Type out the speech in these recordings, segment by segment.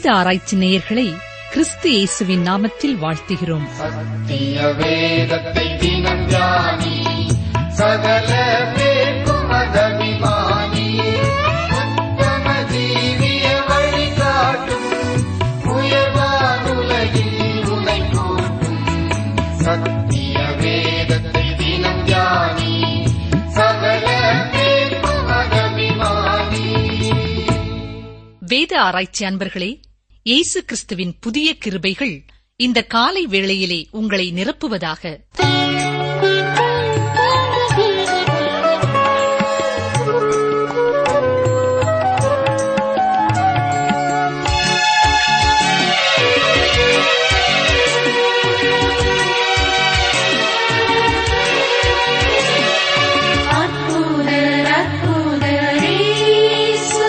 வேத ஆராய்ச்சி நேயர்களை கிறிஸ்து இயேசுவின் நாமத்தில் வாழ்த்துகிறோம் சத்திய வேதத்தை தினம் தியானி சகல பேர்க்கும் அதபிமானி உத்தம ஜீவிய வழிகாட்டும் உயர்வானுலகில் உனை கூட்டும் சத்திய வேதத்தை தினம் தியானி சகல பேர்க்கும் அதபிமானி வேத ஆராய்ச்சி அன்பர்களே இயேசு கிறிஸ்துவின் புதிய கிருபைகள் இந்த காலை வேளையிலே உங்களை நிரப்புவதாக அற்புதர் அற்புதர் இயேசு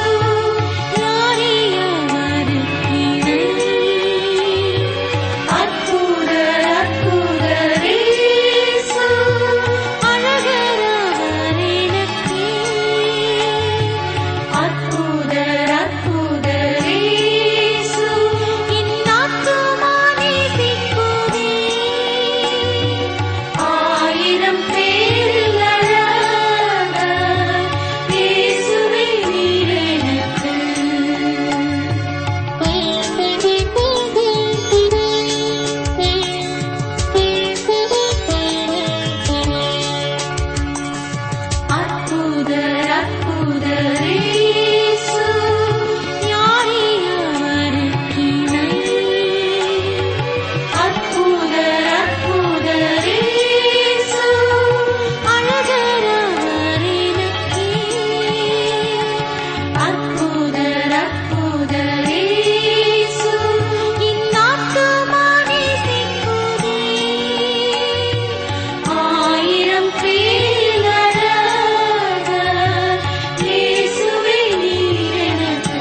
ஞானியவர் அற்புதர் அற்புதர் இயேசு அழகரவர் எனக்கே அற்புதர் அற்புதர் இயேசு இன்னாத்துமா நேசிக்குதே ஆயிரம் பேரில் அழக இயேசுவே நீர் எனக்கு அற்புதர் அற்புதர் இயேசு ஞானியவருக்கு இணை அற்புதர் அற்புதர் இயேசு அழகரவர் எனக்கே அற்புதர் அற்புதர் இயேசு இன்னாத்துமா நேசிக்குதே ஆயிரம் பேரில் அழக இயேசுவே நீர் எனக்கு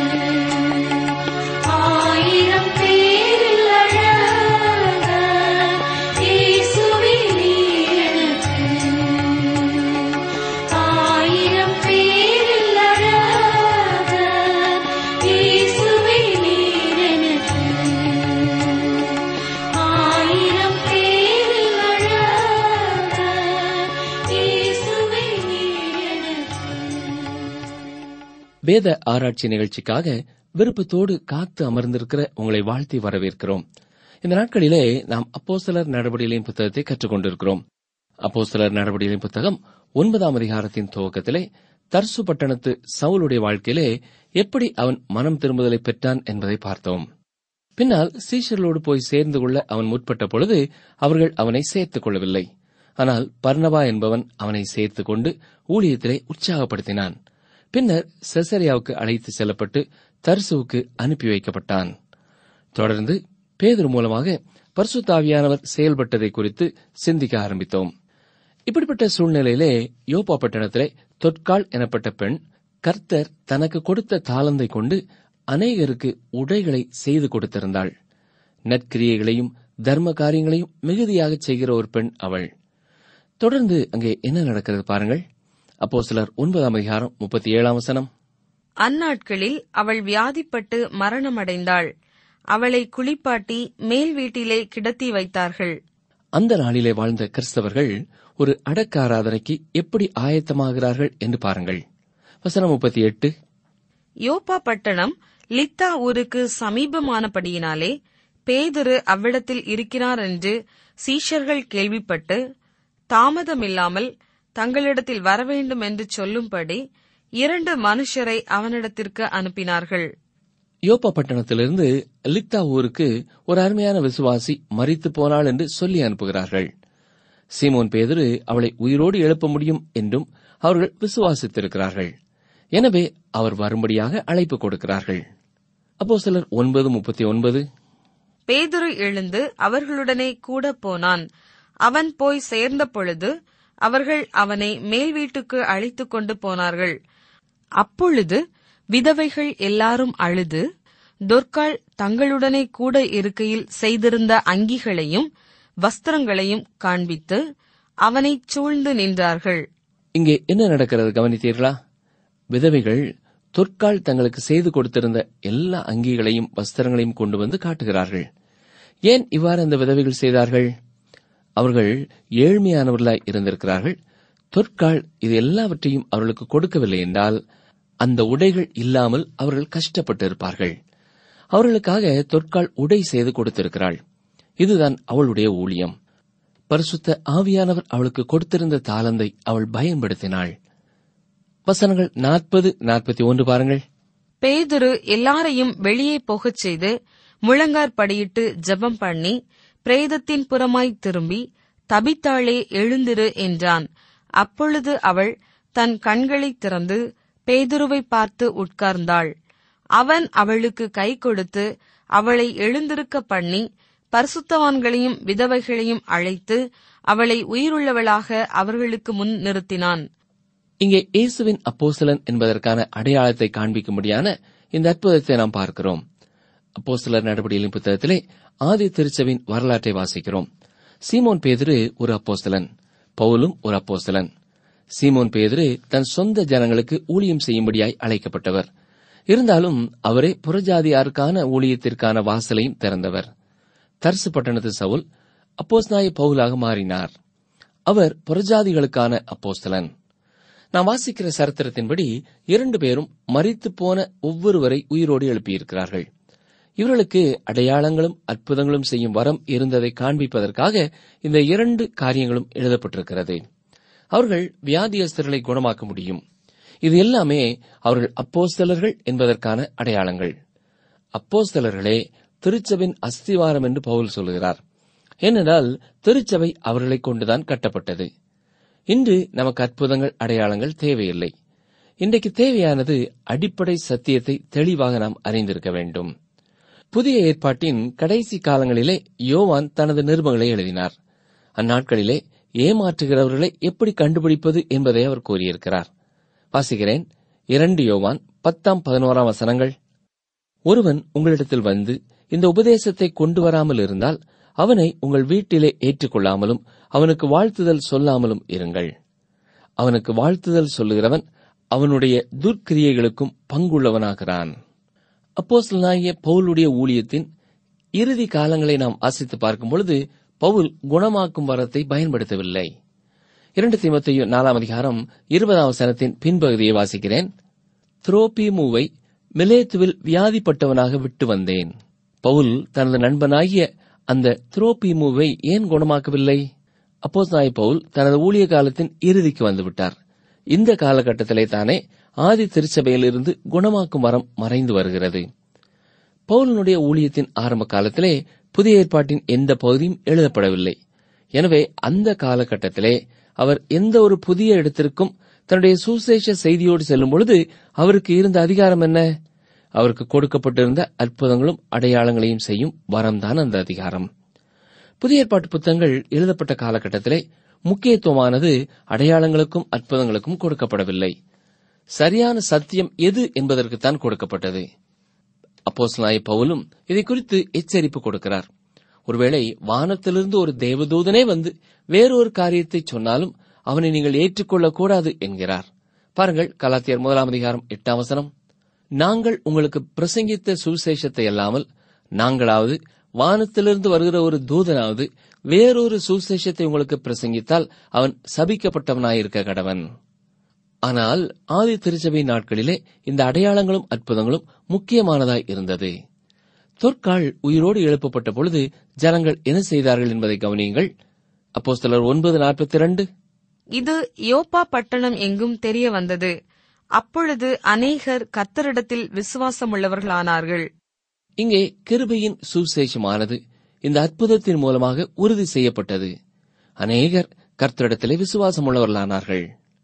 ஆயிரம் பேரில் அழக இயேசுவே நீர் எனக்கு ஆயிரம் பேரில் அழக இயேசுவே நீர் எனக்கு ஆயிரம் பேரில் அழக இயேசுவே நீர் எனக்கு வேத ஆராய்ச்சி நிகழ்ச்சிக்காக விருப்பத்தோடு காத்து அமர்ந்திருக்கிற உங்களை வாழ்த்தி வரவேற்கிறோம் இந்த நாட்களிலே நாம் அப்போஸ்தலர் நடவடிக்கைகளின் புத்தகத்தை கற்றுக்கொண்டிருக்கிறோம் அப்போஸ்தலர் நடவடிக்கைகளின் புத்தகம் ஒன்பதாம் அதிகாரத்தின் துவக்கத்திலே தர்சு பட்டணத்து சவுலுடைய வாழ்க்கையிலே எப்படி அவன் மனம் திரும்புதலை பெற்றான் என்பதை பார்த்தோம் பின்னால் சீஷர்களோடு போய் சேர்ந்து கொள்ள அவன் முற்பட்ட பொழுது அவர்கள் அவனை சேர்த்துக் கொள்ளவில்லை ஆனால் பர்னபா என்பவன் அவனை சேர்த்துக் கொண்டு ஊழியத்திலே உற்சாகப்படுத்தினான் பின்னர் செசரியாவுக்கு அழைத்து செல்லப்பட்டு தர்சுவுக்கு அனுப்பி வைக்கப்பட்டான் தொடர்ந்து பேதுரு மூலமாக பரிசுத்தாவியானவர் செயல்பட்டதை குறித்து சிந்திக்க ஆரம்பித்தோம் இப்படிப்பட்ட சூழ்நிலையிலே யோப்பா பட்டணத்திலே தொற்கால் எனப்பட்ட பெண் கர்த்தர் தனக்கு கொடுத்த தாளந்தை கொண்டு அநேகருக்கு உடைகளை செய்து கொடுத்திருந்தாள் நற்கிரியைகளையும் தர்ம காரியங்களையும் மிகுதியாக செய்கிற ஒரு பெண் அவள் தொடர்ந்து அங்கே என்ன நடக்கிறது பாருங்கள் அப்போ சிலர் ஒன்பதாம் அதிகாரம் முப்பத்தி ஏழாம் வசனம் அந்நாட்களில் அவள் வியாதிப்பட்டு மரணமடைந்தாள் அவளை குளிப்பாட்டி மேல் வீட்டிலே கிடத்தி வைத்தார்கள் அந்த நாளிலே வாழ்ந்த கிறிஸ்தவர்கள் ஒரு அடக்க ஆராதனைக்கு எப்படி ஆயத்தமாகிறார்கள் என்று பாருங்கள் வசனம் முப்பத்தி எட்டு யோப்பா பட்டணம் லித்தா ஊருக்கு சமீபமானபடியினாலே பேதுரு அவ்விடத்தில் இருக்கிறார் என்று சீஷர்கள் கேள்விப்பட்டு தாமதமில்லாமல் தங்களிடத்தில் வரவேண்டும் என்று சொல்லும்படி இரண்டு மனுஷரை அவனிடத்திற்கு அனுப்பினார்கள் யோப்பா பட்டணத்திலிருந்து லித்தா ஊருக்கு ஒரு அருமையான விசுவாசி மரித்து போனாள் என்று சொல்லி அனுப்புகிறார்கள் சீமோன் பேதுரு அவளை உயிரோடு எழுப்ப முடியும் என்றும் அவர்கள் விசுவாசித்திருக்கிறார்கள் எனவே அவர் வரும்படியாக அழைப்பு கொடுக்கிறார்கள் அப்போ சிலர் ஒன்பது முப்பத்தி ஒன்பது பேதுரு எழுந்து அவர்களுடனே கூட போனான் அவன் போய் சேர்ந்த பொழுது அவர்கள் அவனை மேல் வீட்டுக்கு அழைத்துக் கொண்டு போனார்கள் அப்பொழுது விதவைகள் எல்லாரும் அழுது தொர்க்காள் தங்களுடனே கூட இருக்கையில் செய்திருந்த அங்கிகளையும் வஸ்திரங்களையும் காண்பித்து அவனைச் சூழ்ந்து நின்றார்கள் இங்கே என்ன நடக்கிறது கவனித்தீர்களா விதவைகள் தொற்கால் தங்களுக்கு செய்து கொடுத்திருந்த எல்லா அங்கிகளையும் வஸ்திரங்களையும் கொண்டு வந்து காட்டுகிறார்கள் ஏன் இவ்வாறு அந்த விதவைகள் செய்தார்கள் அவர்கள் ஏழ்மையானவர்களாய் இருந்திருக்கிறார்கள் தொற்கால் இது எல்லாவற்றையும் அவர்களுக்கு கொடுக்கவில்லை என்றால் அந்த உடைகள் இல்லாமல் அவர்கள் கஷ்டப்பட்டிருப்பார்கள் அவர்களுக்காக தொற்கால் உடை செய்து கொடுத்திருக்கிறாள் இதுதான் அவளுடைய ஊழியம் பரிசுத்த ஆவியானவர் அவளுக்கு கொடுத்திருந்த தாளந்தை அவள் பயன்படுத்தினாள் வசனங்கள் நாற்பது நாற்பத்தி ஒன்று பாருங்கள் பேதுரு எல்லாரையும் வெளியே போகச் செய்து முழங்காற்படியிட்டு ஜெபம் பண்ணி பிரேதத்தின் புறமாய் திரும்பி தபித்தாளே எழுந்திரு என்றான் அப்பொழுது அவள் தன் கண்களைத் திறந்து பேதுருவை பார்த்து உட்கார்ந்தாள் அவன் அவளுக்கு கை கொடுத்து அவளை எழுந்திருக்க பண்ணி பரிசுத்தவான்களையும் விதவைகளையும் அழைத்து அவளை உயிருள்ளவளாக அவர்களுக்கு முன் நிறுத்தினான் இங்கே இயேசுவின் அப்போஸ்தலன் என்பதற்கான அடையாளத்தை காண்பிக்கும்படியான இந்த அற்புதத்தை நாம் பார்க்கிறோம் அப்போஸ்தலர் நடவடிக்கைகளின் புத்தகத்திலே ஆதி திருச்சபின் வரலாற்றை வாசிக்கிறோம் சீமோன் பேதுரு ஒரு அப்போஸ்தலன் பவுலும் ஒரு அப்போஸ்தலன் சீமோன் பேதுரு தன் சொந்த ஜனங்களுக்கு ஊழியம் செய்யும்படியாய் அழைக்கப்பட்டவர் இருந்தாலும் அவரே புறஜாதியாருக்கான ஊழியத்திற்கான வாசலையும் திறந்தவர் தர்சு பட்டணத்து சவுல் அப்போஸ்நாய பவுலாக மாறினார் அவர் புறஜாதிகளுக்கான அப்போஸ்தலன் நாம் வாசிக்கிற சரித்திரத்தின்படி இரண்டு பேரும் மரித்துப் போன ஒவ்வொருவரை உயிரோடு எழுப்பியிருக்கிறார்கள் இவர்களுக்கு அடையாளங்களும் அற்புதங்களும் செய்யும் வரம் இருந்ததை காண்பிப்பதற்காக இந்த இரண்டு காரியங்களும் எழுதப்பட்டிருக்கிறது அவர்கள் வியாதியஸ்தர்களை குணமாக்க முடியும் இது எல்லாமே அவர்கள் அப்போஸ்தலர்கள் என்பதற்கான அடையாளங்கள் அப்போஸ்தலர்களே திருச்சபின் அஸ்திவாரம் என்று பவுல் சொல்கிறார் ஏனென்றால் திருச்சபை அவர்களைக் கொண்டுதான் கட்டப்பட்டது இன்று நமக்கு அற்புதங்கள் அடையாளங்கள் தேவையில்லை இன்றைக்கு தேவையானது அடிப்படை சத்தியத்தை தெளிவாக நாம் அறிந்திருக்க வேண்டும் புதிய ஏற்பாட்டின் கடைசி காலங்களிலே யோவான் தனது நிருபங்களை எழுதினார் அந்நாட்களிலே ஏமாற்றுகிறவர்களை எப்படி கண்டுபிடிப்பது என்பதை அவர் கூறியிருக்கிறார் வாசிக்கிறேன் இரண்டு யோவான் பத்தாம் பதினோராம் வசனங்கள் ஒருவன் உங்களிடத்தில் வந்து இந்த உபதேசத்தை கொண்டு வராமல் இருந்தால் அவனை உங்கள் வீட்டிலே ஏற்றுக்கொள்ளாமலும் அவனுக்கு வாழ்த்துதல் சொல்லாமலும் இருங்கள் அவனுக்கு வாழ்த்துதல் சொல்லுகிறவன் அவனுடைய துர்க்கிரியைகளுக்கும் பங்குள்ளவனாகிறான் அப்போஸ்தலனாகிய பவுலுடைய ஊழியத்தின் இறுதி காலங்களை நாம் வாசித்து பார்க்கும் பொழுது பவுல் குணமாக்கும் வரத்தை பயன்படுத்தவில்லை இரண்டு தீமத்தையு நாலாம் அதிகாரம் இருபதாம் வசனத்தின் பின்பகுதியை வாசிக்கிறேன் துரோபிமுவை மிலேத்துவில் வியாதிப்பட்டவனாக விட்டு வந்தேன் பவுல் தனது நண்பனாகிய அந்த துரோபிமுவை ஏன் குணமாக்கவில்லை அப்போஸ் நாய் பவுல் தனது ஊழிய காலத்தின் இறுதிக்கு வந்துவிட்டார் இந்த காலகட்டத்திலே தானே ஆதி திருச்சபையிலிருந்து குணமாக்கும் வரம் மறைந்து வருகிறது பவுலனுடைய ஊழியத்தின் ஆரம்ப காலத்திலே புதிய ஏற்பாட்டின் எந்த பகுதியும் எழுதப்படவில்லை எனவே அந்த காலகட்டத்திலே அவர் எந்த ஒரு புதிய இடத்திற்கும் தன்னுடைய சுசேஷ செய்தியோடு செல்லும் பொழுது அவருக்கு இருந்த அதிகாரம் என்ன அவருக்கு கொடுக்கப்பட்டிருந்த அற்புதங்களும் அடையாளங்களையும் செய்யும் வரம்தான் அந்த அதிகாரம் புதிய ஏற்பாட்டு புத்தகங்கள் எழுதப்பட்ட காலகட்டத்திலே முக்கியத்துவமானது அடையாளங்களுக்கும் அற்புதங்களுக்கும் கொடுக்கப்படவில்லை சரியான சத்தியம் எது என்பதற்குத்தான் கொடுக்கப்பட்டது அப்போஸ்தலனாய பவுலும் இதை குறித்து எச்சரிப்பு கொடுக்கிறார் ஒருவேளை வானத்திலிருந்து ஒரு தேவதூதனே வந்து வேறொரு காரியத்தை சொன்னாலும் அவனை நீங்கள் ஏற்றுக்கொள்ளக் கூடாது என்கிறார் பாருங்கள் கலாத்தியர் முதலாம் அதிகாரம் எட்டாம் வசனம் நாங்கள் உங்களுக்கு பிரசங்கித்த சுவிசேஷத்தை அல்லாமல் நாங்களாவது வானத்திலிருந்து வருகிற ஒரு தூதனாவது வேறொரு சுவிசேஷத்தை உங்களுக்கு பிரசங்கித்தால் அவன் சபிக்கப்பட்டவனாயிருக்க கடவன் ஆனால் ஆதி திருச்சபை நாட்களிலே இந்த அடையாளங்களும் அற்புதங்களும் முக்கியமானதாய் இருந்தது தொற்கால் உயிரோடு எழுப்பப்பட்ட பொழுது ஜனங்கள் என்ன செய்தார்கள் என்பதை கவனியுங்கள் அப்போஸ்தலர் ஒன்பது நாற்பத்தி இரண்டு இது யோப்பா பட்டணம் எங்கும் தெரிய வந்தது அப்பொழுது அநேகர் கத்தரிடத்தில் விசுவாசமுள்ளவர்களானார்கள் இங்கே கிருபையின் சுவிசேஷமானது இந்த அற்புதத்தின் மூலமாக உறுதி செய்யப்பட்டது அநேகர் கர்த்தரிடத்திலே விசுவாசம் உள்ளவர்களானார்கள்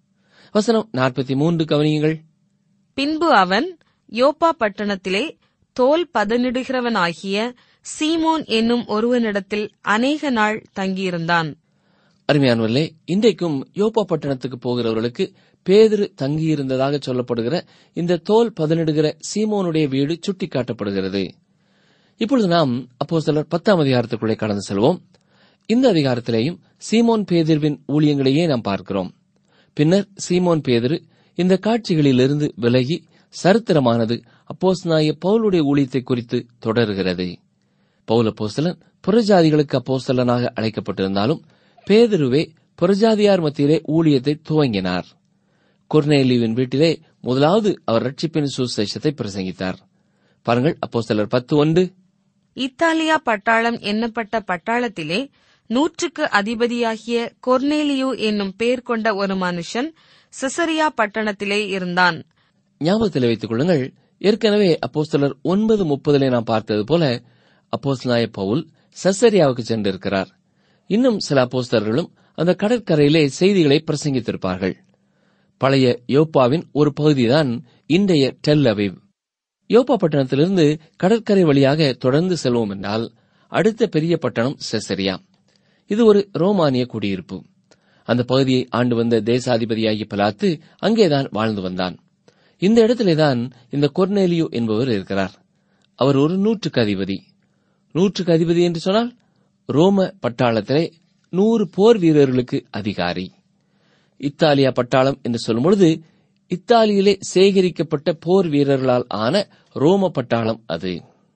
வசனம் நாற்பத்தி மூன்று கவனியுங்கள் பின்பு அவன் யோப்பா பட்டணத்திலே தோல் பதனிடுகிறவனாகிய சீமோன் என்னும் ஒருவனிடத்தில் அநேக நாள் தங்கியிருந்தான் அருமையானவர்களே இன்றைக்கும் யோப்பா பட்டணத்துக்கு போகிறவர்களுக்கு பேதுரு தங்கியிருந்ததாக சொல்லப்படுகிற இந்த தோல் பதனிடுகிற சீமோனுடைய வீடு சுட்டிக்காட்டப்படுகிறது இப்பொழுது நாம் அப்போ சிலர் பத்தாம் அதிகாரத்துக்குள்ளே கடந்து செல்வோம் இந்த அதிகாரத்திலேயும் சீமோன் பேதிர்வின் ஊழியங்களையே நாம் பார்க்கிறோம் பின்னர் சீமோன் பேதிரு இந்த காட்சிகளிலிருந்து விலகி சரித்திரமானது அப்போஸ்தலனாகிய பவுலுடைய ஊழியத்தை குறித்து தொடர்கிறது பவுல் அப்போஸ்தலன் புறஜாதிகளுக்கு அப்போஸ்தலனாக அழைக்கப்பட்டிருந்தாலும் பேதுருவே புறஜாதியார் மத்தியிலே ஊழியத்தை துவங்கினார் கொர்னேலியுவின் வீட்டிலே முதலாவது அவர் ரட்சிப்பின் சுசேஷத்தை பிரசங்கித்தார் பாருங்கள் அப்போஸ்தலர் பத்து ஒன்று இத்தாலியா பட்டாளம் எண்ணப்பட்ட பட்டாளத்திலே நூற்றுக்கு அதிபதியாகிய கொர்னேலியு என்னும் பெயர் கொண்ட ஒரு மனுஷன் சிசரியா பட்டணத்திலே இருந்தான் ஞாபகத்தில் வைத்துக் கொள்ளுங்கள் ஏற்கனவே அப்போஸ்தலர் ஒன்பது முப்பதிலே நாம் பார்த்தது போல அப்போஸ்தலனாய பவுல் சசரியாவுக்கு சென்றிருக்கிறார் இன்னும் சில அப்போஸ்தலர்களும் அந்த கடற்கரையிலே செய்திகளை பிரசங்கித்திருப்பார்கள் பழைய யோப்பாவின் ஒரு பகுதிதான் இன்றைய டெல் அவிவ் யோப்பா பட்டணத்திலிருந்து கடற்கரை வழியாக தொடர்ந்து செல்வோம் என்றால் அடுத்த பெரிய பட்டணம் செசரியா இது ஒரு ரோமானிய குடியிருப்பு அந்த பகுதியை ஆண்டு வந்த தேசாதிபதியாகிய பலாத்து அங்கேதான் வாழ்ந்து வந்தான் இந்த இடத்திலேதான் இந்த கொர்னேலியோ என்பவர் இருக்கிறார் அவர் ஒரு நூற்றுக்கு அதிபதி நூற்றுக்கு அதிபதி என்று சொன்னால் ரோம பட்டாளத்திலே நூறு போர் வீரர்களுக்கு அதிகாரி இத்தாலியா பட்டாளம் என்று சொல்லும் பொழுது இத்தாலியிலே சேகரிக்கப்பட்ட போர் வீரர்களால் ஆன ரோம பட்டாளம் அது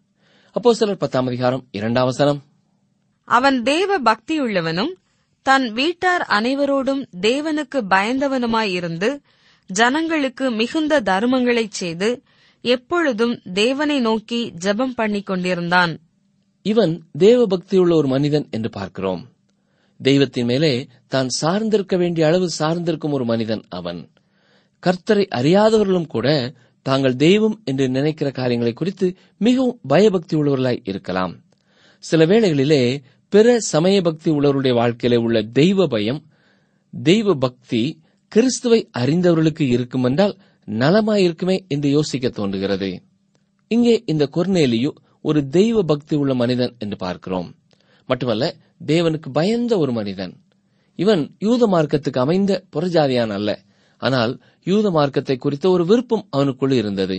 அப்போ சிலர் பத்தாம் அதிகாரம் இரண்டாம் வசனம் அவன் தேவ பக்தியுள்ளவனும் தன் வீட்டார் அனைவரோடும் தேவனுக்கு பயந்தவனுமாயிருந்து ஜனங்களுக்கு மிகுந்த தர்மங்களைச் செய்து எப்பொழுதும் தேவனை நோக்கி ஜெபம் பண்ணிக் கொண்டிருந்தான் இவன் தேவ பக்தியுள்ள ஒரு மனிதன் என்று பார்க்கிறோம் தெய்வத்தின் மேலே தான் சார்ந்திருக்க வேண்டிய அளவு சார்ந்திருக்கும் ஒரு மனிதன் அவன் கர்த்தரை அறியாதவர்களும் கூட தாங்கள் தெய்வம் என்று நினைக்கிற காரியங்களை குறித்து மிகவும் பயபக்தி உள்ளவர்களாய் இருக்கலாம் சில வேளைகளிலே பிற சமய பக்தி உள்ளவருடைய வாழ்க்கையிலே உள்ள தெய்வ பயம் தெய்வ பக்தி கிறிஸ்துவை அறிந்தவர்களுக்கு இருக்கும் என்றால் நலமாயிருக்குமே என்று யோசிக்க தோன்றுகிறது இங்கே இந்த கொர்னேலியு ஒரு தெய்வ பக்தி உள்ள மனிதன் என்று பார்க்கிறோம் மட்டுமல்ல தேவனுக்கு பயந்த ஒரு மனிதன் இவன் யூத மார்க்கத்துக்கு அமைந்த புறஜாதியான் அல்ல ஆனால் யூத மார்க்கத்தை குறித்த ஒரு விருப்பம் அவனுக்குள் இருந்தது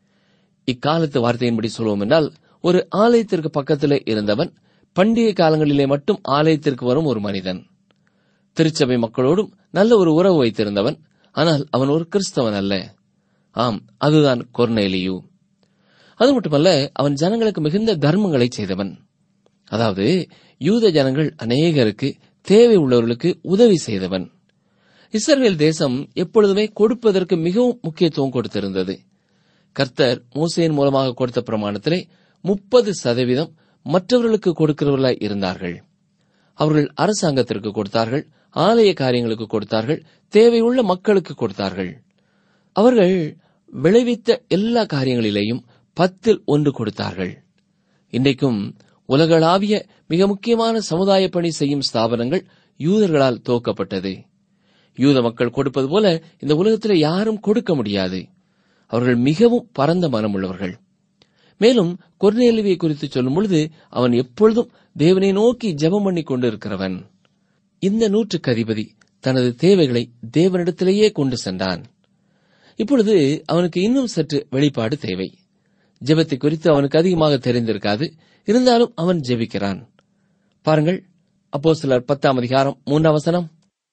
இக்காலத்து வார்த்தையின்படி சொல்வோம் என்றால் ஒரு ஆலயத்திற்கு பக்கத்திலே இருந்தவன் பண்டிகை காலங்களிலே மட்டும் ஆலயத்திற்கு வரும் ஒரு மனிதன் திருச்சபை மக்களோடும் நல்ல ஒரு உறவு வைத்திருந்தவன் ஆனால் அவன் ஒரு கிறிஸ்தவன் அல்ல ஆம் அதுதான் கொர்னேலியு அது மட்டுமல்ல அவன் ஜனங்களுக்கு மிகுந்த தர்மங்களை செய்தவன் அதாவது யூத ஜனங்கள் அநேகருக்கு தேவை உள்ளவர்களுக்கு உதவி செய்தவன் இஸ்ரவேல் தேசம் எப்பொழுதுமே கொடுப்பதற்கு மிகவும் முக்கியத்துவம் கொடுத்திருந்தது கர்த்தர் மோசையின் மூலமாக கொடுத்த பிரமாணத்திலே முப்பது சதவீதம் மற்றவர்களுக்கு கொடுக்கிறவர்களாய் இருந்தார்கள் அவர்கள் அரசாங்கத்திற்கு கொடுத்தார்கள் ஆலய காரியங்களுக்கு கொடுத்தார்கள் தேவையுள்ள மக்களுக்கு கொடுத்தார்கள் அவர்கள் விளைவித்த எல்லா காரியங்களிலேயும் பத்தில் ஒன்று கொடுத்தார்கள் இன்றைக்கும் உலகளாவிய மிக முக்கியமான சமுதாய பணி செய்யும் ஸ்தாபனங்கள் யூதர்களால் துவக்கப்பட்டது யூத மக்கள் கொடுப்பது போல இந்த உலகத்தில் யாரும் கொடுக்க முடியாது அவர்கள் மிகவும் பரந்த மனமுள்ளவர்கள் மேலும் கொர்நேலுவியை குறித்து சொல்லும் பொழுது அவன் எப்பொழுதும் தேவனை நோக்கி ஜெபம் பண்ணி கொண்டிருக்கிறவன் இந்த நூற்றுக்கு அதிபதி தனது தேவைகளை தேவனிடத்திலேயே கொண்டு சென்றான் இப்பொழுது அவனுக்கு இன்னும் சற்று வெளிப்பாடு தேவை ஜெபத்தை குறித்து அவனுக்கு அதிகமாக தெரிந்திருக்காது இருந்தாலும் அவன் ஜெபிக்கிறான் பாருங்கள் அப்போ சிலர் பத்தாம் அதிகாரம் மூன்றாம் வசனம்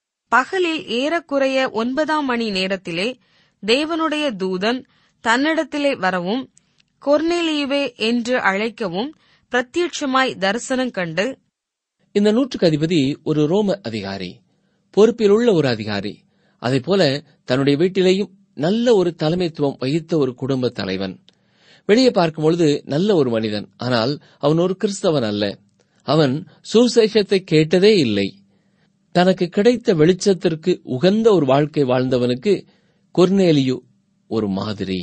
பகலில் ஏறக்குறைய ஒன்பதாம் மணி நேரத்திலே தேவனுடைய தூதன் தன்னிடத்திலே வரவும் கொர்னேலியுவே என்று அழைக்கவும் பிரத்யட்சமாய் தரிசனம் கண்டு இந்த நூற்றுக்கு அதிபதி ஒரு ரோம அதிகாரி பொறுப்பில் உள்ள ஒரு அதிகாரி அதைப் போல தன்னுடைய வீட்டிலேயும் நல்ல ஒரு தலைமைத்துவம் வகித்த ஒரு குடும்ப தலைவன் வெளியே பார்க்கும் பொழுது நல்ல ஒரு மனிதன் ஆனால் அவன் ஒரு கிறிஸ்தவன் அல்ல அவன் சுசேஷத்தை கேட்டதே இல்லை தனக்கு கிடைத்த வெளிச்சத்திற்கு உகந்த ஒரு வாழ்க்கை வாழ்ந்தவனுக்கு கொர்னேலியு ஒரு மாதிரி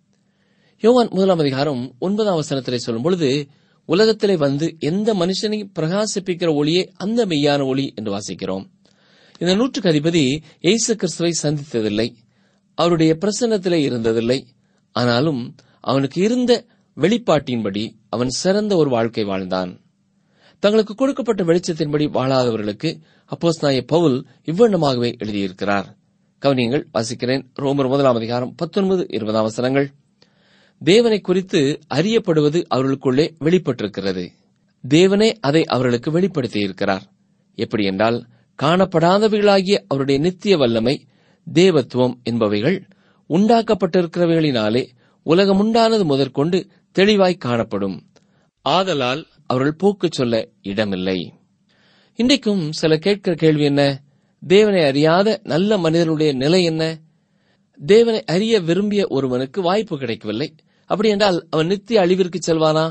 யோவான் முதலாம் அதிகாரம் ஒன்பதாம் வசனத்திலே சொல்லும் பொழுது உலகத்திலே வந்து எந்த மனுஷனையும் பிரகாசிப்பிக்கிற ஒளியே அந்த மெய்யான ஒளி என்று வாசிக்கிறோம் இந்த நூற்றுக்கு அதிபதி இயேசு கிறிஸ்துவை சந்தித்ததில்லை அவருடைய பிரசன்னத்திலே இருந்ததில்லை ஆனாலும் அவனுக்கு இருந்த வெளிப்பாட்டின்படி அவன் சிறந்த ஒரு வாழ்க்கை வாழ்ந்தான் தங்களுக்கு கொடுக்கப்பட்ட வெளிச்சத்தின்படி வாழாதவர்களுக்கு அப்போஸ் நாய பவுல் இவ்வண்ணமாகவே எழுதியிருக்கிறார் கவனியங்கள் வாசிக்கிறேன் ரோமர் முதலாம் அதிகாரம் பத்தொன்பது இருபதாம் வசனங்கள் தேவனை குறித்து அறியப்படுவது அவர்களுக்குள்ளே வெளிப்பட்டிருக்கிறது தேவனே அதை அவர்களுக்கு வெளிப்படுத்தியிருக்கிறார் எப்படி என்றால் காணப்படாதவைகளாகிய அவருடைய நித்திய வல்லமை தேவத்துவம் என்பவைகள் உண்டாக்கப்பட்டிருக்கிறவைகளினாலே உலகமுண்டானது முதற்கொண்டு தெளிவாய் காணப்படும் ஆதலால் அவர்கள் போக்கு சொல்ல இடமில்லை இன்றைக்கும் சில கேட்கிற கேள்வி என்ன தேவனை அறியாத நல்ல மனிதனுடைய நிலை என்ன தேவனை அறிய விரும்பிய ஒருவனுக்கு வாய்ப்பு கிடைக்கவில்லை அப்படி என்றால் அவன் நித்திய அழிவிற்கு செல்வானா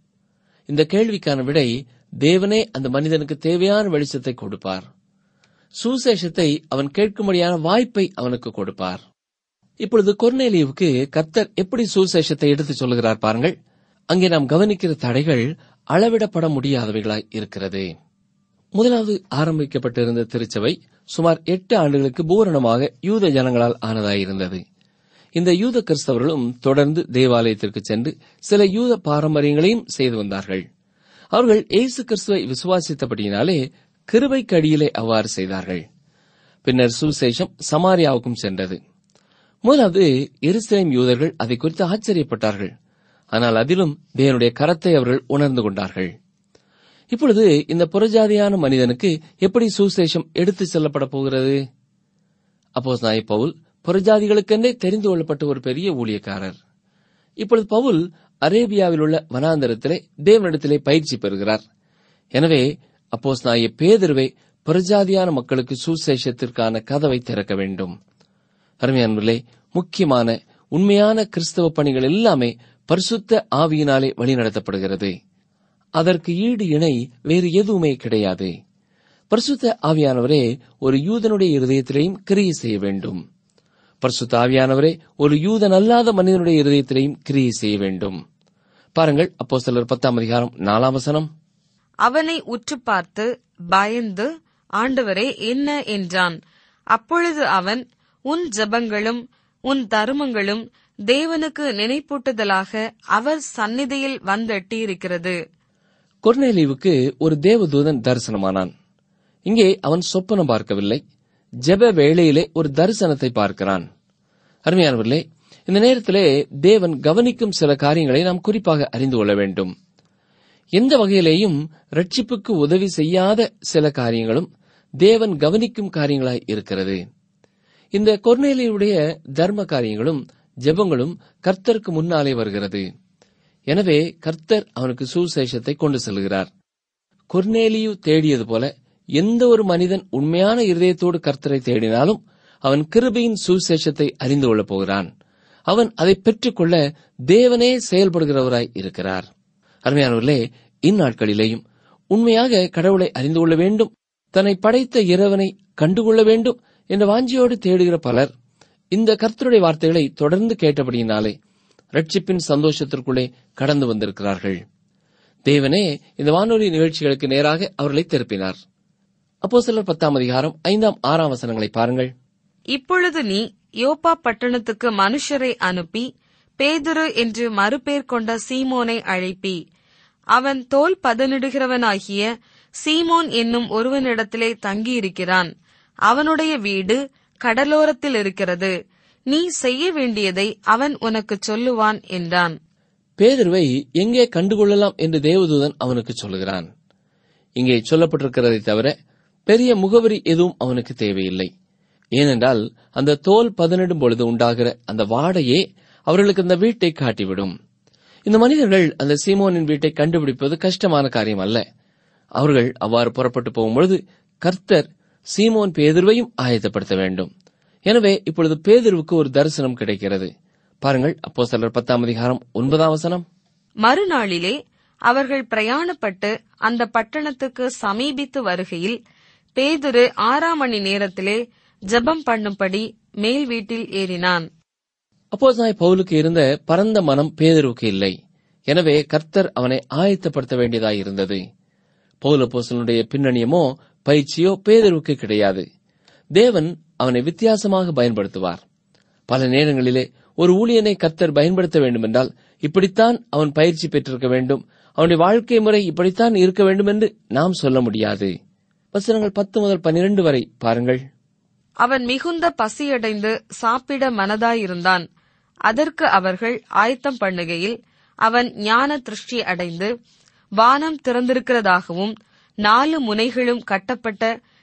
இந்த கேள்விக்கான விடை தேவனே அந்த மனிதனுக்கு தேவையான வெளிச்சத்தை கொடுப்பார் சுசேஷத்தை அவன் கேட்கும்படியான வாய்ப்பை அவனுக்கு கொடுப்பார் இப்பொழுது கொர்நேலியுவுக்கு கர்த்தர் எப்படி சுசேஷத்தை எடுத்துச் சொல்லுகிறார் பாருங்கள் அங்கே நாம் கவனிக்கிற தடைகள் அளவிடப்பட முடியாதவைகளாய் இருக்கிறது முதலாவது ஆரம்பிக்கப்பட்டிருந்த திருச்சபை சுமார் எட்டு ஆண்டுகளுக்கு பூரணமாக யூத ஜனங்களால் ஆனதாயிருந்தது இந்த யூத கிறிஸ்தவர்களும் தொடர்ந்து தேவாலயத்திற்கு சென்று சில யூத பாரம்பரியங்களையும் செய்து வந்தார்கள் அவர்கள் இயேசு கிறிஸ்துவை விசுவாசித்தபடியினாலே கிருபைக்கு அடியிலே அவ்வாறு செய்தார்கள் பின்னர் சுவிசேஷம் சமாரியாவுக்கும் சென்றது முதலாவது எருசலேம் யூதர்கள் அதை குறித்து ஆச்சரியப்பட்டார்கள் ஆனால் அதிலும் தேவனுடைய கரத்தை அவர்கள் உணர்ந்து கொண்டார்கள் இப்பொழுது இந்த புறஜாதியான மனிதனுக்கு எப்படி சுசேஷம் எடுத்துச் செல்லப்பட போகிறது அப்போ நாய் பவுல் புறஜாதிகளுக்கென்றே தெரிந்து கொள்ளப்பட்ட ஒரு பெரிய ஊழியக்காரர் இப்பொழுது பவுல் அரேபியாவில் உள்ள வனாந்தரத்திலே தேவனிடத்திலே பயிற்சி பெறுகிறார் எனவே அப்போஸ் நாய பேதருவை புறஜாதியான மக்களுக்கு சுசேஷத்திற்கான கதவை திறக்க வேண்டும் அருமையானவர்களே முக்கியமான உண்மையான கிறிஸ்தவ பணிகள் எல்லாமே பரிசுத்த ஆவியினாலே வழிநடத்தப்படுகிறது அதற்கு ஈடு இணை வேறு எதுவுமே கிடையாது பரிசுத்த ஆவியானவரே ஒரு யூதனுடைய இருதயத்திலேயும் கிரியை செய்ய வேண்டும் பரிசுத்த ஆவியானவரே ஒரு யூதன் அல்லாத மனிதனுடைய இருதயத்திலேயும் கிரியை செய்ய வேண்டும் பாருங்கள் அப்போ சிலர் பத்தாம் அதிகாரம் நாலாம் வசனம் அவனை உற்று பார்த்து பயந்து ஆண்டவரே என்ன என்றான் அப்பொழுது அவன் உன் ஜெபங்களும் உன் தருமங்களும் தேவனுக்கு நினைப்பூட்டுதலாக அவர் சந்நிதியில் வந்தெட்டியிருக்கிறது கொர்நேலியுவுக்கு ஒரு தேவதூதன் தரிசனமானான் இங்கே அவன் சொப்பனம் பார்க்கவில்லை ஜெப வேளையிலே ஒரு தரிசனத்தை பார்க்கிறான் அருமையானவர்களே இந்த நேரத்திலே தேவன் கவனிக்கும் சில காரியங்களை நாம் குறிப்பாக அறிந்து கொள்ள வேண்டும் எந்த வகையிலேயும் ரட்சிப்புக்கு உதவி செய்யாத சில காரியங்களும் தேவன் கவனிக்கும் காரியங்களாய் இருக்கிறது இந்த கொர்நேலியுடைய தர்ம காரியங்களும் ஜெபங்களும் கர்த்தருக்கு முன்னாலே வருகிறது எனவே கர்த்தர் அவனுக்கு சுசேஷத்தை கொண்டு செல்கிறார் கொர்நேலியு தேடியது போல எந்த ஒரு மனிதன் உண்மையான இருதயத்தோடு கர்த்தரை தேடினாலும் அவன் கிருபையின் சுசேஷத்தை அறிந்து கொள்ளப் போகிறான் அவன் அதை பெற்றுக்கொள்ள தேவனே செயல்படுகிறவராய் இருக்கிறார் அருமையானவர்களே இந்நாட்களிலேயும் உண்மையாக கடவுளை அறிந்து கொள்ள வேண்டும் தன்னை படைத்த இறைவனை கண்டுகொள்ள வேண்டும் என்ற வாஞ்சியோடு தேடுகிற பலர் இந்த கர்த்தருடைய வார்த்தைகளை தொடர்ந்து கேட்டபடியினாலே ரட்சிப்பின் சந்தோஷத்திற்குள்ளே கடந்து வந்திருக்கிறார்கள் தேவனே இந்த வானொலி நிகழ்ச்சிகளுக்கு நேராக அவர்களை திருப்பினார் அப்போ சிலர் பத்தாம் அதிகாரம் ஐந்தாம் ஆறாம் வசனங்களை பாருங்கள் இப்பொழுது நீ யோப்பா பட்டணத்துக்கு மனுஷரை அனுப்பி பேதுரு என்று மறுபேர் கொண்ட சீமோனை அழைப்பி அவன் தோல் பதனிடுகிறவனாகிய சீமோன் என்னும் ஒருவனிடத்திலே தங்கியிருக்கிறான் அவனுடைய வீடு கடலோரத்தில் இருக்கிறது நீ செய்ய வேண்டியதை அவன் உனக்குச் சொல்லுவான் என்றான் பேதுருவை எங்கே கண்டுகொள்ளலாம் என்று தேவதூதன் அவனுக்கு சொல்லுகிறான் இங்கே சொல்லப்பட்டிருக்கிறதை தவிர பெரிய முகவரி எதுவும் அவனுக்கு தேவையில்லை ஏனென்றால் அந்த தோல் பதனிடும் பொழுது உண்டாகிற அந்த வாடையே அவர்களுக்கு அந்த வீட்டை காட்டிவிடும் இந்த மனிதர்கள் அந்த சீமோனின் வீட்டை கண்டுபிடிப்பது கஷ்டமான காரியம் அல்ல அவர்கள் அவ்வாறு புறப்பட்டு போகும்பொழுது கர்த்தர் சீமோன் பேதுருவையும் ஆயத்தப்படுத்த வேண்டும் எனவே இப்பொழுது பேதுருவுக்கு ஒரு தரிசனம் கிடைக்கிறது பாருங்கள் அப்போ சிலர் பத்தாம் அதிகாரம் ஒன்பதாம் வசனம் மறுநாளிலே அவர்கள் பிரயாணப்பட்டு அந்த பட்டணத்துக்கு சமீபித்து வருகையில் பேதுரு ஆறாம் மணி நேரத்திலே ஜெபம் பண்ணும்படி மேல் வீட்டில் ஏறினான் அப்போஸ்தலனாய் பவுலுக்கு இருந்த பரந்த மனம் பேதுருவுக்கு இல்லை எனவே கர்த்தர் அவனை ஆயத்தப்படுத்த வேண்டியதாய் இருந்தது பவுல் அப்போஸ்தலனுடைய பின்னணியமோ பயிற்சியோ பேதுருவுக்கு கிடையாது தேவன் அவனை வித்தியாசமாக பயன்படுத்துவார் பல நேரங்களிலே ஒரு ஊழியனை கர்த்தர் பயன்படுத்த வேண்டுமென்றால் இப்படித்தான் அவன் பயிற்சி பெற்றிருக்க வேண்டும் அவனுடைய வாழ்க்கை முறை இப்படித்தான் இருக்க வேண்டும் என்று நாம் சொல்ல முடியாது வசனங்கள் பத்து முதல் பன்னிரண்டு வரை பாருங்கள் அவன் மிகுந்த பசியடைந்து சாப்பிட மனதாயிருந்தான் அதற்கு அவர்கள் ஆயத்தம் பண்ணுகையில் அவன் ஞான திருஷ்டி அடைந்து வானம் திறந்திருக்கிறதாகவும் நாலு முனைகளும் கட்டப்பட்ட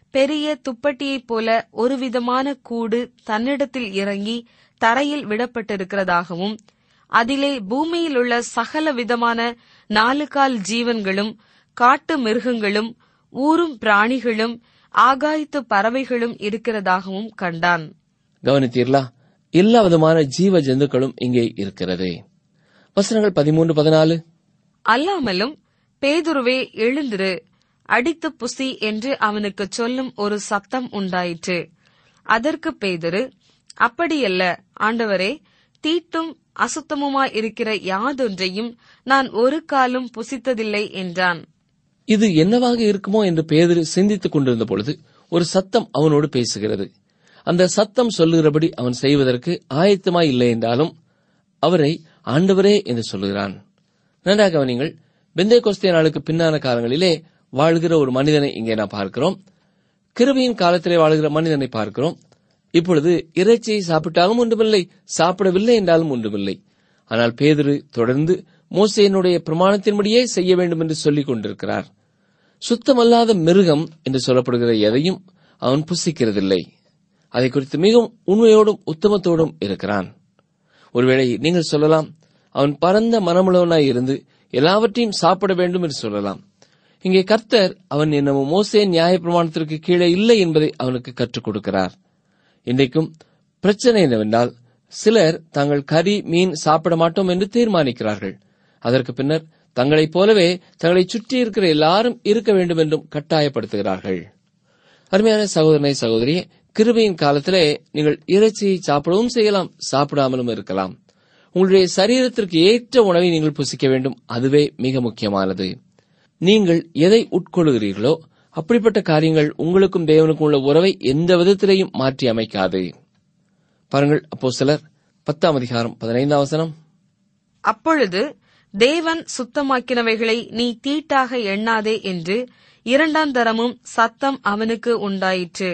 பெரிய துப்பட்டியைப் போல ஒருவிதமான கூடு தன்னிடத்தில் இறங்கி தரையில் விடப்பட்டிருக்கிறதாகவும் அதிலே பூமியிலுள்ள சகல விதமான நாலு கால் ஜீவன்களும் காட்டு மிருகங்களும் ஊரும் பிராணிகளும் ஆகாயத்து பறவைகளும் இருக்கிறதாகவும் கண்டான் கவனித்தீர்களா எல்லா விதமான ஜீவ ஜந்துக்களும் இங்கே இருக்கிறது வசனங்கள் பதிமூன்று பதினாலு அல்லாமலும் பேதுருவே எழுந்திரு அடித்து புசி என்று அவனுக்கு சொல்லும் ஒரு சத்தம் உண்டாயிற்று அதற்கு பேதுரு அப்படியல்ல ஆண்டவரே தீட்டும் அசுத்தமுமாய் இருக்கிற யாதொன்றையும் நான் ஒரு காலும் புசித்ததில்லை என்றான் இது என்னவாக இருக்குமோ என்று பேதுரு சிந்தித்துக் கொண்டிருந்த பொழுது ஒரு சத்தம் அவனோடு பேசுகிறது அந்த சத்தம் சொல்லுகிறபடி அவன் செய்வதற்கு ஆயத்தமாய் இல்லை என்றாலும் அவரை ஆண்டவரே என்று சொல்லுகிறான் நன்றாக கவனிங்கள் பெந்தே கொஸ்திய நாளுக்கு பின்னான காலங்களிலே வாழ்கிற ஒரு மனிதனை இங்கே நாம் பார்க்கிறோம் கிருபையின் காலத்திலே வாழ்கிற மனிதனை பார்க்கிறோம் இப்பொழுது இறைச்சியை சாப்பிட்டாலும் ஒன்றுமில்லை சாப்பிடவில்லை என்றாலும் ஒன்றுமில்லை ஆனால் பேதுரு தொடர்ந்து மோசேனுடைய பிரமாணத்தின்படியே செய்ய வேண்டும் என்று சொல்லிக் கொண்டிருக்கிறார் சுத்தமல்லாத மிருகம் என்று சொல்லப்படுகிற எதையும் அவன் புசிக்கிறதில்லை அதை குறித்து மிகவும் உண்மையோடும் உத்தமத்தோடும் இருக்கிறான் ஒருவேளை நீங்கள் சொல்லலாம் அவன் பரந்த மனமுள்ளவனாய் இருந்து எல்லாவற்றையும் சாப்பிட வேண்டும் என்று சொல்லலாம் இங்கே கர்த்தர் அவன் என்னமோ மோசே நியாய பிரமாணத்திற்கு கீழே இல்லை என்பதை அவனுக்கு கற்றுக் கொடுக்கிறார் இன்றைக்கும் பிரச்சனை என்னவென்றால் சிலர் தாங்கள் கறி மீன் சாப்பிட மாட்டோம் என்று தீர்மானிக்கிறார்கள் அதற்கு பின்னர் தங்களைப் போலவே தங்களை சுற்றி இருக்கிற எல்லாரும் இருக்க வேண்டும் என்றும் கட்டாயப்படுத்துகிறார்கள் அருமையான சகோதரனை சகோதரியே கிருபையின் காலத்திலே நீங்கள் இறைச்சியை சாப்பிடவும் செய்யலாம் சாப்பிடாமலும் இருக்கலாம் உங்களுடைய சரீரத்திற்கு ஏற்ற உணவை நீங்கள் புசிக்க வேண்டும் அதுவே மிக முக்கியமானது நீங்கள் எதை உட்கொள்கிறீர்களோ அப்படிப்பட்ட காரியங்கள் உங்களுக்கும் தேவனுக்கும் உள்ள உறவை எந்த விதத்திலேயும் மாற்றி அமைக்காது பாருங்கள் அப்போ சிலர் பத்தாம் அதிகாரம் பதினைந்தாம் வசனம் அப்பொழுது தேவன் சுத்தமாக்கினவைகளை நீ தீட்டாக எண்ணாதே என்று இரண்டாம் தரமும் சத்தம் அவனுக்கு உண்டாயிற்று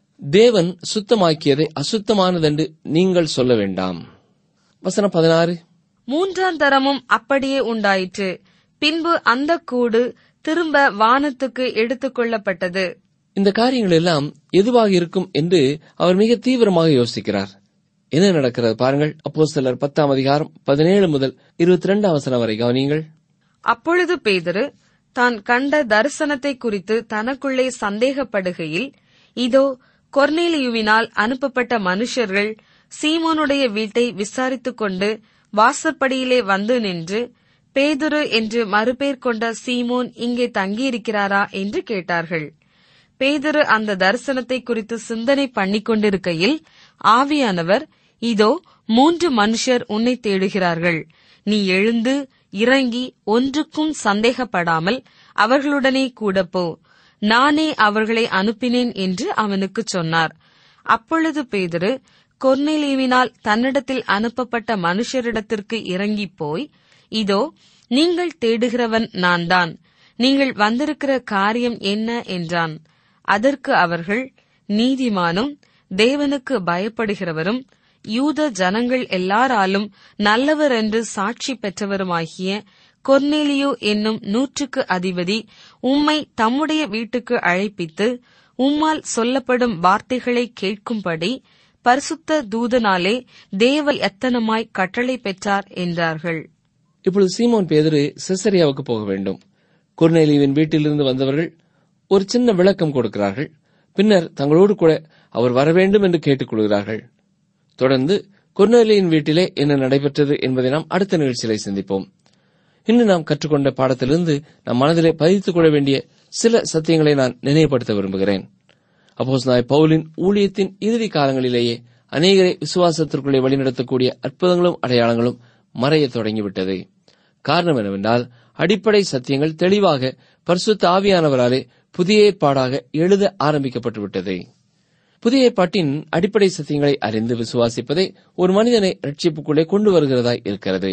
தேவன் சுத்தமாக்கியதை அசுத்தமானதென்று நீங்கள் சொல்ல வேண்டாம் வசனம் பதினாறு மூன்றாம் தரமும் அப்படியே உண்டாயிற்று பின்பு அந்த கூடு திரும்ப வானத்துக்கு எடுத்துக் கொள்ளப்பட்டது இந்த காரியங்கள் எல்லாம் எதுவாக இருக்கும் என்று அவர் மிக தீவிரமாக யோசிக்கிறார் என்ன நடக்கிறது பாருங்கள் அப்போ சிலர் பத்தாம் அதிகாரம் பதினேழு முதல் இருபத்தி ரெண்டாம் வசனம் வரை கவனியுங்கள் அப்பொழுது பேதுரு தான் கண்ட தரிசனத்தை குறித்து தனக்குள்ளே சந்தேகப்படுகையில் இதோ கொர்னேலியுவினால் அனுப்பப்பட்ட மனுஷர்கள் சீமோனுடைய வீட்டை விசாரித்துக் கொண்டு வாசற்படியிலே வந்து நின்று பேதுரு என்று மறுபேர் கொண்ட சீமோன் இங்கே தங்கியிருக்கிறாரா என்று கேட்டார்கள் பேதுரு அந்த தரிசனத்தை குறித்து சிந்தனை பண்ணிக் கொண்டிருக்கையில் ஆவியானவர் இதோ மூன்று மனுஷர் உன்னை தேடுகிறார்கள் நீ எழுந்து இறங்கி ஒன்றுக்கும் சந்தேகப்படாமல் அவர்களுடனே கூட போ நானே அவர்களை அனுப்பினேன் என்று அவனுக்கு சொன்னார் அப்பொழுது பேதுரு கொர்நேலியுவினால் தன்னிடத்தில் அனுப்பப்பட்ட மனுஷரிடத்திற்கு இறங்கிப் போய் இதோ நீங்கள் தேடுகிறவன் நான்தான் நீங்கள் வந்திருக்கிற காரியம் என்ன என்றான் அதற்கு அவர்கள் நீதிமானும் தேவனுக்கு பயப்படுகிறவரும் யூத ஜனங்கள் எல்லாராலும் நல்லவர் என்று சாட்சி பெற்றவருமாகிய கொர்னேலியோ என்னும் நூற்றுக்கு அதிபதி உம்மை தம்முடைய வீட்டுக்கு அழைப்பித்து உம்மால் சொல்லப்படும் வார்த்தைகளை கேட்கும்படி பரிசுத்த தூதனாலே தேவ எத்தனமாய் கட்டளை பெற்றார் என்றார்கள் இப்பொழுது சீமோன் பேதுரு செசரியாவுக்கு போக வேண்டும் குர்நேலியுவின் வீட்டிலிருந்து வந்தவர்கள் ஒரு சின்ன விளக்கம் கொடுக்கிறார்கள் பின்னர் தங்களோடு கூட அவர் வர வேண்டும் என்று கேட்டுக்கொள்கிறார்கள் தொடர்ந்து குர்நேலியின் வீட்டிலே என்ன நடைபெற்றது என்பதை நாம் அடுத்த நிகழ்ச்சியிலே சிந்திப்போம் இன்று நாம் கற்றுக்கொண்ட பாடத்திலிருந்து நம் மனதிலே பதித்துக் கொள்ள வேண்டிய சில சத்தியங்களை நான் நினைவுபடுத்த விரும்புகிறேன் அப்போஸ் நாய் பவுலின் ஊழியத்தின் இறுதி காலங்களிலேயே அநேகரை விசுவாசத்திற்குள்ளே வழிநடத்தக்கூடிய அற்புதங்களும் அடையாளங்களும் மறையத் தொடங்கிவிட்டது காரணம் என்னவென்றால் அடிப்படை சத்தியங்கள் தெளிவாக பரிசுத்த ஆவியானவராலே புதிய ஏற்பாடாக எழுத ஆரம்பிக்கப்பட்டு விட்டது புதிய ஏற்பாட்டின் அடிப்படை சத்தியங்களை அறிந்து விசுவாசிப்பதே ஒரு மனிதனை ரட்சிப்புக்குள்ளே கொண்டு வருகிறதாய் இருக்கிறது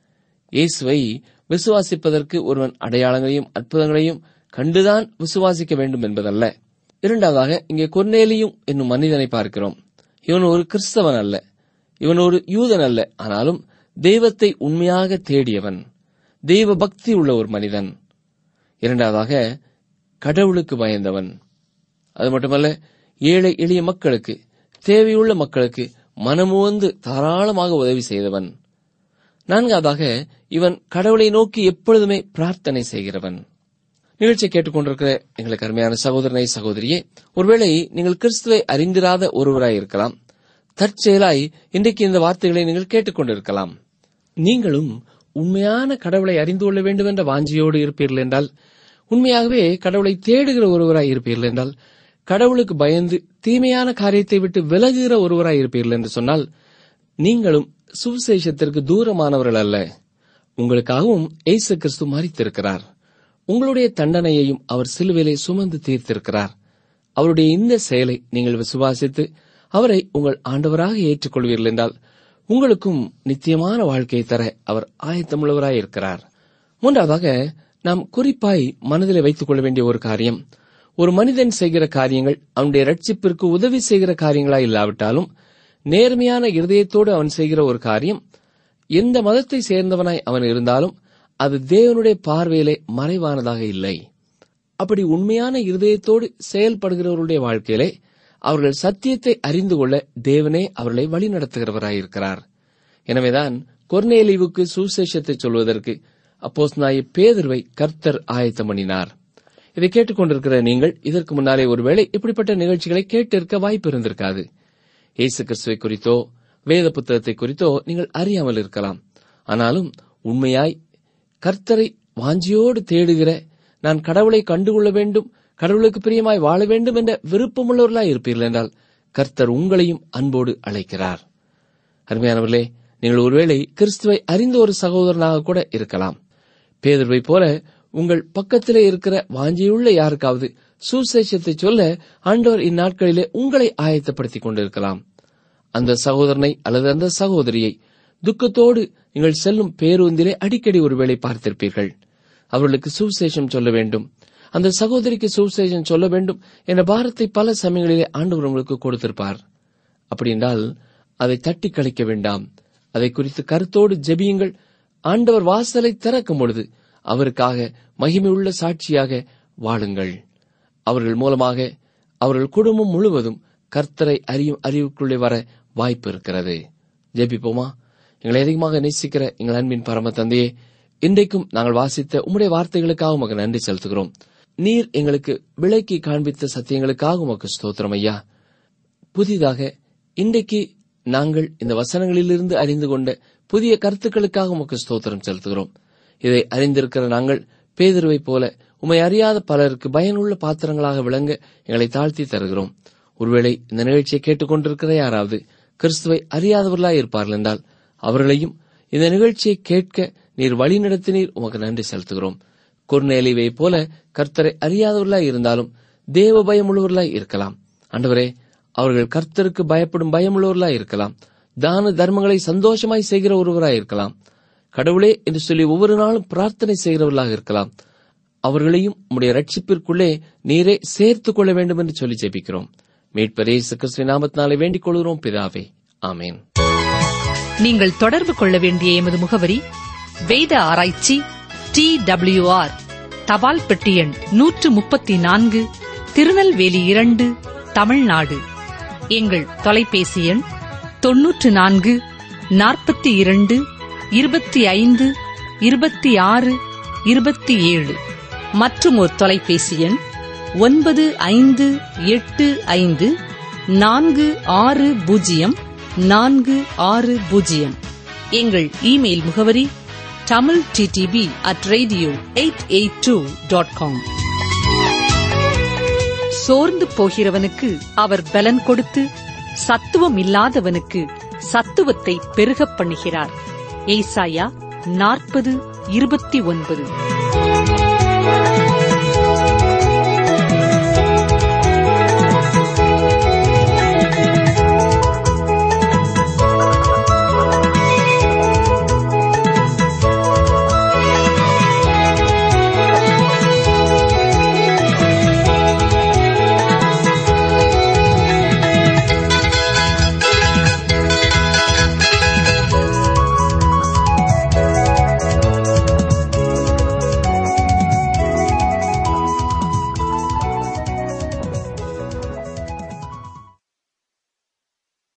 இயேசுவை விசுவாசிப்பதற்கு ஒருவன் அடையாளங்களையும் அற்புதங்களையும் கண்டுதான் விசுவாசிக்க வேண்டும் என்பதல்ல இரண்டாவதாக இங்கே கொர்நேலியும் என்னும் மனிதனை பார்க்கிறோம் இவன் ஒரு கிறிஸ்தவன் அல்ல இவன் ஒரு யூதன் அல்ல ஆனாலும் தெய்வத்தை உண்மையாக தேடியவன் தெய்வ பக்தி உள்ள ஒரு மனிதன் இரண்டாவதாக கடவுளுக்கு பயந்தவன் அது மட்டுமல்ல ஏழை எளிய மக்களுக்கு தேவையுள்ள மக்களுக்கு மனமுவந்து தாராளமாக உதவி செய்தவன் நான்காவதாக இவன் கடவுளை நோக்கி எப்பொழுதுமே பிரார்த்தனை செய்கிறவன் நிகழ்ச்சியை கேட்டுக்கொண்டிருக்கிற எங்களுக்கு அருமையான சகோதரனை சகோதரியே ஒருவேளை நீங்கள் கிறிஸ்துவை அறிந்திராத ஒருவராய் இருக்கலாம் தற்செயலாய் இன்றைக்கு இந்த வார்த்தைகளை நீங்கள் கேட்டுக்கொண்டிருக்கலாம் நீங்களும் உண்மையான கடவுளை அறிந்து கொள்ள வேண்டும் என்ற வாஞ்சியோடு இருப்பீர்கள் என்றால் உண்மையாகவே கடவுளை தேடுகிற ஒருவராய் இருப்பீர்கள் என்றால் கடவுளுக்கு பயந்து தீமையான காரியத்தை விட்டு விலகுகிற ஒருவராய் இருப்பீர்கள் என்று சொன்னால் நீங்களும் சுவிசேஷத்திற்கு தூரமானவர்கள் அல்ல உங்களுக்காகவும் இயேசு கிறிஸ்து மறித்திருக்கிறார் உங்களுடைய தண்டனையையும் அவர் சிலுவையிலே சுமந்து தீர்த்திருக்கிறார் அவருடைய இந்த செயலை நீங்கள் விசுவாசித்து அவரை உங்கள் ஆண்டவராக ஏற்றுக்கொள்வீர்கள் என்றால் உங்களுக்கும் நித்தியமான வாழ்க்கையை தர அவர் ஆயத்தமுள்ளவராய் இருக்கிறார் மூன்றாவதாக நாம் குறிப்பாய் மனதில் வைத்துக் கொள்ள வேண்டிய ஒரு காரியம் ஒரு மனிதன் செய்கிற காரியங்கள் அவனுடைய ரட்சிப்பிற்கு உதவி செய்கிற காரியங்களா இல்லாவிட்டாலும் நேர்மையான இருதயத்தோடு அவன் செய்கிற ஒரு காரியம் எந்த மதத்தை சேர்ந்தவனாய் அவன் இருந்தாலும் அது தேவனுடைய பார்வையிலே மறைவானதாக இல்லை அப்படி உண்மையான இருதயத்தோடு செயல்படுகிறவருடைய வாழ்க்கையிலே அவர்கள் சத்தியத்தை அறிந்து கொள்ள தேவனே அவர்களை வழிநடத்துகிறவராயிருக்கிறார் எனவேதான் கொர்னேலிவுக்கு சுசேஷத்தை சொல்வதற்கு அப்போஸ் நாய் பேதர்வை கர்த்தர் ஆயத்தம் பண்ணினார் இதை கேட்டுக்கொண்டிருக்கிற நீங்கள் இதற்கு முன்னாலே ஒருவேளை இப்படிப்பட்ட நிகழ்ச்சிகளை கேட்டிருக்க வாய்ப்பு இருந்திருக்காது இயேசு கிறிஸ்துவை குறித்தோ வேத புத்தகத்தை குறித்தோ நீங்கள் அறியாமல் இருக்கலாம் ஆனாலும் உண்மையாய் கர்த்தரை வாஞ்சியோடு தேடுகிற நான் கடவுளை கண்டுகொள்ள வேண்டும் கடவுளுக்கு பிரியமாய் வாழ வேண்டும் என்ற விருப்பமுள்ளவர்களாய் இருப்பீர்கள் என்றால் கர்த்தர் உங்களையும் அன்போடு அழைக்கிறார் அருமையானவர்களே நீங்கள் ஒருவேளை கிறிஸ்துவை அறிந்த ஒரு சகோதரனாக கூட இருக்கலாம் பேதர்வை போல உங்கள் பக்கத்திலே இருக்கிற வாஞ்சியுள்ள யாருக்காவது சுசேஷத்தை சொல்ல ஆண்டவர் இந்நாட்களிலே உங்களை ஆயத்தப்படுத்திக் கொண்டிருக்கலாம் அந்த சகோதரனை அல்லது அந்த சகோதரியை துக்கத்தோடு நீங்கள் செல்லும் பேருந்திலே அடிக்கடி ஒருவேளை பார்த்திருப்பீர்கள் அவர்களுக்கு சுவிசேஷம் சொல்ல வேண்டும் அந்த சகோதரிக்கு சுவிசேஷம் சொல்ல வேண்டும் என்ற பாரத்தை பல சமயங்களிலே ஆண்டவர் உங்களுக்கு கொடுத்திருப்பார் அப்படி என்றால் அதை தட்டி கழிக்க வேண்டாம் அதை குறித்து கருத்தோடு ஜெபியுங்கள் ஆண்டவர் வாசலை திறக்கும் பொழுது அவருக்காக மகிமையுள்ள சாட்சியாக வாழுங்கள் அவர்கள் மூலமாக அவர்கள் குடும்பம் முழுவதும் கர்த்தரை அறியும் அறிவுக்குள்ளே வர வாய்ப்பு இருக்கிறது ஜெபிப்போமா எங்களை அதிகமாக நேசிக்கிற எங்கள் அன்பின் பரம தந்தையே இன்றைக்கும் நாங்கள் வாசித்த உம்முடைய வார்த்தைகளுக்காக உமக்கு நன்றி செலுத்துகிறோம் நீர் எங்களுக்கு விளக்கி காண்பித்த சத்தியங்களுக்காக உமக்கு ஸ்தோத்திரம் ஐயா புதிதாக இன்றைக்கு நாங்கள் இந்த வசனங்களிலிருந்து அறிந்து கொண்ட புதிய கருத்துக்களுக்காக உமக்கு ஸ்தோத்திரம் செலுத்துகிறோம் இதை அறிந்திருக்கிற நாங்கள் பேதருவைப் போல உம்மை அறியாத பலருக்கு பயனுள்ள பாத்திரங்களாக விளங்க எங்களை தாழ்த்தி தருகிறோம் ஒருவேளை இந்த நிகழ்ச்சியை கேட்டுக்கொண்டிருக்கிற யாராவது கிறிஸ்துவை அறியாதவர்களாய் இருப்பார்கள் என்றால் அவர்களையும் இந்த நிகழ்ச்சியை கேட்க நீர் வழி நடத்தினீர் உமக்கு நன்றி செலுத்துகிறோம் குர்நேலிவை போல கர்த்தரை அறியாதவர்களாய் இருந்தாலும் தேவ பயமுள்ளவர்களாய் இருக்கலாம் ஆண்டவரே அவர்கள் கர்த்தருக்கு பயப்படும் பயமுள்ளவர்களாய் இருக்கலாம் தான தர்மங்களை சந்தோஷமாய் செய்கிற ஒருவராய் இருக்கலாம் கடவுளே என்று சொல்லி ஒவ்வொரு நாளும் பிரார்த்தனை செய்கிறவர்களாக இருக்கலாம் அவர்களையும் உம்முடைய ரட்சிப்பிற்குள்ளே நீரே சேர்த்துக் கொள்ள வேண்டும் என்று சொல்லி ஜெபிக்கிறோம் மீட்பரே கிறிஸ்துவின் நாமத்தினாலே வேண்டிக் கொள்கிறோம் பிதாவே ஆமேன் நீங்கள் தொடர்பு கொள்ள வேண்டிய எமது முகவரி வேத ஆராய்ச்சி டி ஆர் தபால் பெட்டி எண் நூற்று முப்பத்தி நான்கு திருநெல்வேலி இரண்டு தமிழ்நாடு எங்கள் தொலைபேசி எண் தொன்னூற்று நான்கு நாற்பத்தி இரண்டு இருபத்தி ஐந்து இருபத்தி ஆறு இருபத்தி ஏழு மற்றும் ஒரு தொலைபேசி எண் ஒன்பது ஐந்து எட்டு ஐந்து நான்கு ஆறு பூஜ்ஜியம் நான்கு ஆறு பூஜ்ஜியம் எங்கள் இமெயில் முகவரி Tamil DTP at radio eight eight two dot com சோர்ந்து போகிறவனுக்கு அவர் பலன் கொடுத்து சத்துவம் இல்லாதவனுக்கு சத்துவத்தை பெருகப் பண்ணுகிறார் ஏசாயா நாற்பது இருபத்தி ஒன்பது